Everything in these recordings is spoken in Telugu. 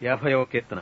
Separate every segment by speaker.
Speaker 1: యాభైవ కీర్తన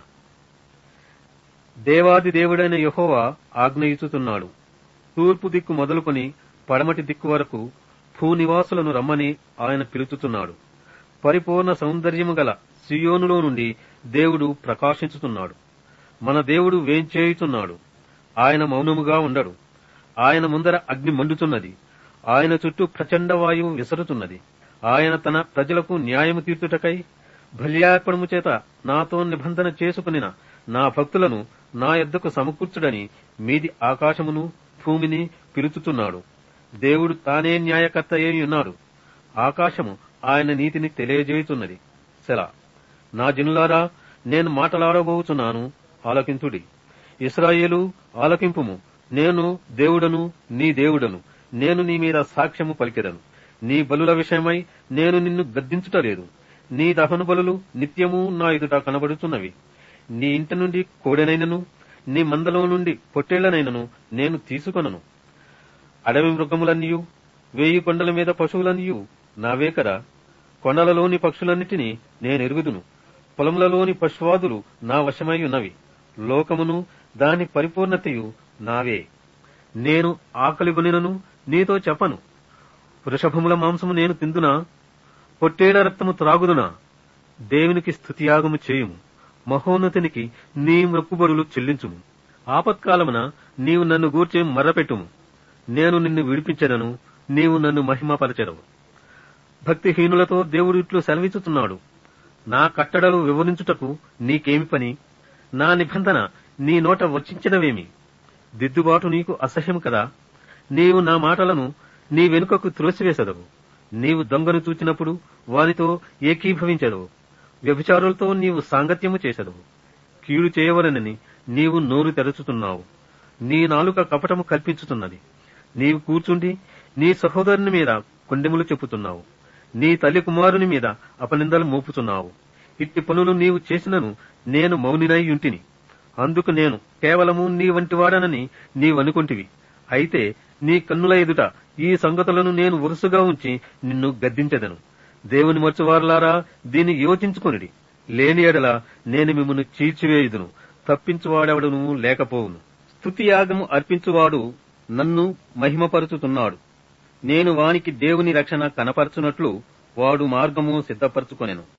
Speaker 1: దేవాది దేవుడైన యెహోవా ఆజ్ఞయిచుతున్నాడు తూర్పు దిక్కు మొదలుకొని పడమటి దిక్కు వరకు భూనివాసులను రమ్మని ఆయన పిలుచుతున్నాడు పరిపూర్ణ సౌందర్యము గల సియోనులో నుండి దేవుడు ప్రకాశించుతున్నాడు మన దేవుడు వేంచేయుచున్నాడు ఆయన మౌనముగా ఉండడు ఆయన ముందర అగ్ని మండుతున్నది ఆయన చుట్టూ ప్రచండ వాయువు విసరుతున్నది ఆయన తన ప్రజలకు న్యాయము తీర్చుటకై బల్యార్పణము చేత నాతో నిబంధన చేసుకునిన నా భక్తులను నా యొద్దకు సమకూర్చుడని మీది ఆకాశమును భూమిని పిలుచుతున్నాడు దేవుడు తానే న్యాయకర్త అయి ఉన్నాడు ఆకాశము ఆయన నీతిని తెలియజేయుచున్నది సెలా నా జనులారా నేను మాటలాడబోచున్నాను ఆలకింతుడి ఇస్రాయేలు ఆలకింపుము నేను దేవుడను నీ దేవుడను నేను నీ మీద సాక్ష్యము పలికెదను నీ బలుల విషయమై నేను నిన్ను గద్దించుటలేదు నీ దహన బలులు నిత్యము నా ఎదుట కనబడుతున్నవి నీ ఇంటి నుండి కోడెనైనను నీ మందలో నుండి పొట్టేళ్లనైనను నేను తీసుకొనను అడవి మృగములన్నీయు వేయి కొండల మీద పశువులన్నీయు నావే కదా కొండలలోని పక్షులన్నిటినీ నేనెరుగుదును పొలములలోని పశువాదులు నా వశమై ఉన్నవి లోకమును దాని పరిపూర్ణతయు నావే నేను ఆకలిగొనినను నీతో చెప్పను వృషభముల మాంసము నేను తిందునా పొట్టేడ రక్తము త్రాగుదునా దేవునికి స్థుతియాగము చేయుము మహోన్నతునికి నీ మొక్కుబడులు చెల్లించుము ఆపత్కాలమున నీవు నన్ను గూర్చి మర్రపెట్టుము నేను నిన్ను విడిపించెదను నీవు నన్ను మహిమపరచెదవు భక్తిహీనులతో దేవుడు ఇట్లు సెలవిచ్చుతున్నాడు నా కట్టడలు వివరించుటకు నీకేమి పని నా నిబంధన నీ నోట వచ్చించడమేమి దిద్దుబాటు నీకు అసహ్యం కదా నీవు నా మాటలను నీ వెనుకకు త్రోసివేసెదవు నీవు దొంగను చూచినప్పుడు వానితో ఏకీభవించెదవు వ్యభిచారులతో నీవు సాంగత్యము చేసెదవు కీడు చేయవలనని నీవు నోరు తెరచుతున్నావు నీ నాలుక కపటము కల్పించుతున్నది నీవు కూర్చుండి నీ సహోదరుని మీద కొండెములు చెప్పుతున్నావు నీ తల్లి కుమారుని మీద అపనిందలు మోపుతున్నావు ఇట్టి పనులు నీవు చేసినను నేను మౌనినై యుంటిని అందుకు నేను కేవలము నీ వంటి వాడనని నీవనుకుంటివి అయితే నీ కన్నుల ఎదుట ఈ సంగతులను నేను వరుసగా ఉంచి నిన్ను గద్దించెదను దేవుని మర్చువారులారా దీన్ని యోచించుకొనిడి లేని ఎడల నేను మిమ్మల్ని చీల్చివేయుదును తప్పించువాడెవడను లేకపోవును స్తుతియాగము అర్పించువాడు నన్ను మహిమపరుచుతున్నాడు నేను వానికి దేవుని రక్షణ కనపరచునట్లు వాడు మార్గము సిద్ధపరచుకొనెను